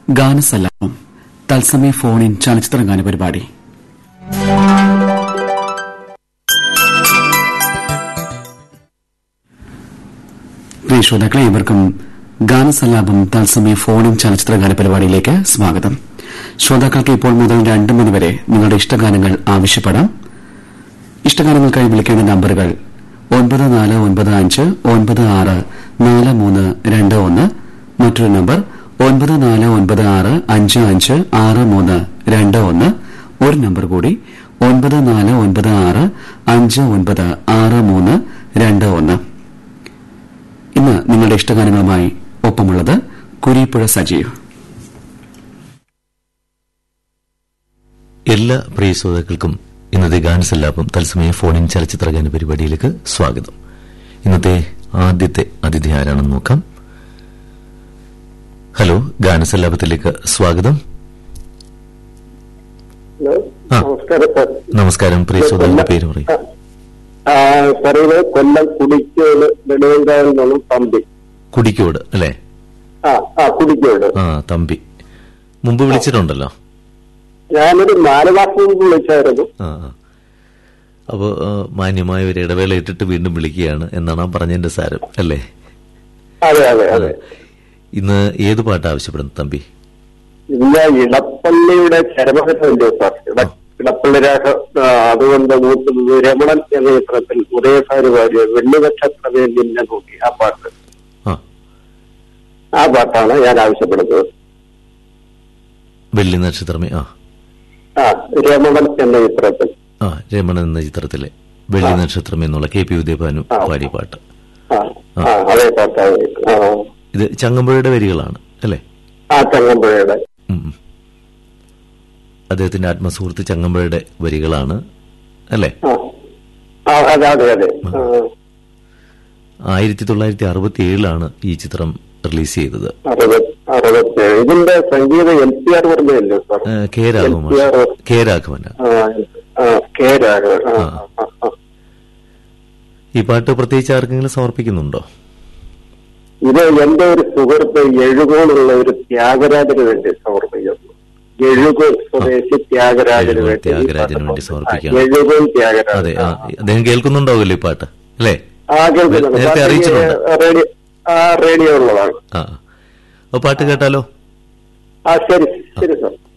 ഗാനസല്ലാപം തത്സമയ ഫോണിൻ ചലച്ചിത്ര ഗാന പരിപാടി പ്രിയ ശ്രോതാക്കളെ ഇവർക്കും ഗാനസല്ലാപം തത്സമയ ഫോണിൻ ചലച്ചിത്ര ഗാന പരിപാടിയിലേക്ക് സ്വാഗതം ശ്രോതാക്കൾക്ക് ഇപ്പോൾ മുതൽ രണ്ട് മണിവരെ നിങ്ങളുടെ ഇഷ്ടഗാനങ്ങൾ ആവശ്യപ്പെടാം ഇഷ്ടഗാനങ്ങൾക്കായി വിളിക്കേണ്ട നമ്പറുകൾ ഒൻപത് നാല് ഒൻപത് അഞ്ച് ഒൻപത് ആറ് നാല് മൂന്ന് രണ്ട് ഒന്ന് മറ്റൊരു നമ്പർ ഒൻപത് നാല് ഒൻപത് ആറ് അഞ്ച് അഞ്ച് ആറ് മൂന്ന് രണ്ട് ഒന്ന് ഒരു നമ്പർ കൂടി ഒൻപത് നാല് ഒൻപത് ആറ് അഞ്ച് ഒൻപത് ആറ് മൂന്ന് രണ്ട് ഒന്ന് ഇന്ന് നിങ്ങളുടെ ഇഷ്ടഗാനങ്ങളുമായി ഒപ്പമുള്ളത് കുരീപ്പുഴ സജീവ് എല്ലാ പ്രിയ ശ്രോതാക്കൾക്കും ഇന്നത്തെ ഗാനസല്ലാപം തത്സമയ ഫോണിൻ ചലച്ചിത്ര ഗാന പരിപാടിയിലേക്ക് സ്വാഗതം ഇന്നത്തെ ആദ്യത്തെ അതിഥി ആരാണെന്ന് നോക്കാം ഹലോ ഗാനസല്ലാപത്തിലേക്ക് സ്വാഗതം ഹലോ ആ. നമസ്കാരം സാർ നമസ്കാരം പ്രിയ ശ്രോതാക്കളുടെ പേര് പറയും ആ, സാർ ഇത് കൊല്ലം കുടിക്കോട് നെടുവങ്കാവിൽ നിന്നും തമ്പി കുടിക്കോട് അല്ലേ ആ ആ കുടിക്കോട് ആ തമ്പി മുമ്പ് വിളിച്ചിട്ടുണ്ടല്ലോ ഞാനൊരു നാല് മാസം മുമ്പ് വിളിച്ചായിരുന്നു ആ ആ. അപ്പോ ആ, മാന്യമായ ഒരു ഇടവേള ഇട്ടിട്ട് വീണ്ടും വിളിക്കുകയാണ് എന്നാണ് ആ പറഞ്ഞതിന്റെ സാരം അല്ലേ അതെ അതെ അതെ ഇന്ന് ഏത് പാട്ട് ആവശ്യപ്പെടുന്നു തമ്പി ഇന്ന് ഇടപ്പള്ളിയുടെ ചരമകഥല്ലേ സാർ ഇട ഇടപ്പള്ളി രാഘ ആ, അതുകൊണ്ട് മൂത്തത് രമണൻ എന്ന ചിത്രത്തിൽ ഉദയസാരി പാടിയ വെള്ളി നക്ഷത്രമേ നിന്നെ നോക്കി ആ പാട്ട് ആ ആ പാട്ടാണ് ഞാൻ ആവശ്യപ്പെടുന്നത് വെള്ളി നക്ഷത്രമേ ആ ആ രമണൻ എന്ന ചിത്രത്തിൽ ആ രമണൻ എന്ന ചിത്രത്തിലെ വെള്ളി നക്ഷത്രം എന്നുള്ള കെ പി ഉദയഭാനു ആ. പാടിയ പാട്ട് ആ ആ അതേ പാട്ടാണ് ആ ഇത് ചങ്ങമ്പുഴയുടെ വരികളാണ് അല്ലേ ആ ചങ്ങമ്പുഴയുടെ ഉം, ഉം. അദ്ദേഹത്തിന്റെ ആത്മസുഹൃത്ത് ചങ്ങമ്പുഴയുടെ വരികളാണ് അല്ലേ ആ ആ, അതെ അതെ അതെ ആ, ആയിരത്തി തൊള്ളായിരത്തി അറുപത്തി ഏഴിലാണ് ഈ ചിത്രം റിലീസ് ചെയ്തത് അറുപത് അറുപത്തേഴ് ഇതിന്റെ സംഗീതം എൽ പി ആർ വർമ്മയല്ലേ സാർ ഏ, K Raghavan L P R മാഷ്. കെ രാഘവനാണ് ആ, ആ, കെ രാഘവൻ ആ, ആ. ആ, ആ. ഈ പാട്ട് പ്രത്യേകിച്ച് ആർക്കെങ്കിലും സമർപ്പിക്കുന്നുണ്ടോ ഇത് എന്റെ ഒരു സുഹൃത്ത് എഴുകോളുള്ള ഒരു ത്യാഗരാജന് വേണ്ടി സമർപ്പിക്കുന്നു എഴുകോൾ സ്വദേശി ത്യാഗരാജന് എഴുകോൾ വേണ്ടി ത്യാഗരാജന് വേണ്ടി സമർപ്പിക്കുകയാണ്. ആ, എഴുകോൾ ത്യാഗരാജൻ അതെ ആ, അദ്ദേഹം കേൾക്കുന്നുണ്ടാവുമല്ലോ ഈ പാട്ട് അല്ലേ ആ കേൾക്കുന്നുണ്ട് നേരത്തെ അറിയിച്ചിട്ടുണ്ട്. റേഡിയോ ആ റേഡിയോ ഉള്ളതാണ് ആ അപ്പൊ പാട്ട് കേട്ടാലോ ആ ശരി ശരി സാർ